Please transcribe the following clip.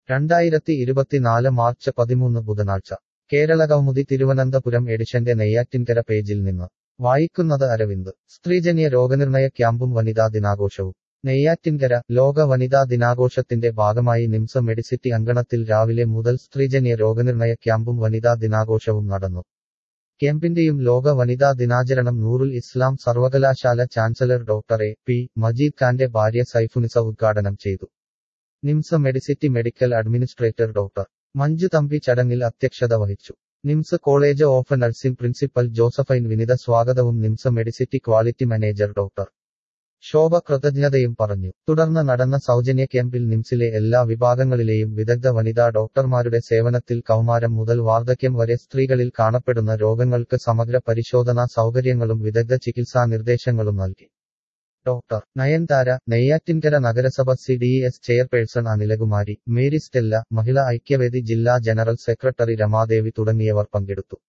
രണ്ടായിരത്തി ഇരുപത്തിനാല് മാർച്ച് പതിമൂന്ന് ബുധനാഴ്ച കേരള കൗമുദി തിരുവനന്തപുരം എഡിഷന്റെ നെയ്യാറ്റിൻകര പേജിൽ നിന്ന് വായിക്കുന്നത് അരവിന്ദ് സ്ത്രീജന്യ രോഗനിർണയ ക്യാമ്പും വനിതാ ദിനാഘോഷവും നെയ്യാറ്റിൻകര ലോക വനിതാ ദിനാഘോഷത്തിന്റെ ഭാഗമായി നിംസ് മെഡിസിറ്റി അങ്കണത്തിൽ രാവിലെ മുതൽ സ്ത്രീജന്യ രോഗനിർണയ ക്യാമ്പും വനിതാ ദിനാഘോഷവും നടന്നു ക്യാമ്പിന്റെയും ലോക വനിതാ ദിനാചരണം നൂറുൽ ഇസ്ലാം സർവകലാശാല chancellor doctor A P Majeed ഖാന്റെ ഭാര്യ സൈഫുനിസ ഉദ്ഘാടനം ചെയ്തു NIMS Medicity medical administrator doctor Manju Thampi ചടങ്ങിൽ അധ്യക്ഷത വഹിച്ചു NIMS college of nursing principal Josephine Vinitha സ്വാഗതവും NIMS Medicity quality manager doctor Shobha കൃതജ്ഞതയും പറഞ്ഞു തുടർന്ന് നടന്ന സൗജന്യ ക്യാമ്പിൽ നിംസിലെ എല്ലാ വിഭാഗങ്ങളിലെയും വിദഗ്ധ വനിതാ ഡോക്ടർമാരുടെ സേവനത്തിൽ കൗമാരം മുതൽ വാർദ്ധക്യം വരെ സ്ത്രീകളിൽ കാണപ്പെടുന്ന രോഗങ്ങൾക്ക് സമഗ്ര പരിശോധനാ സൗകര്യങ്ങളും വിദഗ്ധ ചികിത്സാ നിർദ്ദേശങ്ങളും നൽകി ഡോക്ടർ നയൻതാര നെയ്യാറ്റിൻകര നഗരസഭ C D S chairperson Anilakumari Mary Stella Mahila Aikyavedi ജില്ലാ ജനറൽ സെക്രട്ടറി രമാദേവി തുടങ്ങിയവർ പങ്കെടുത്തു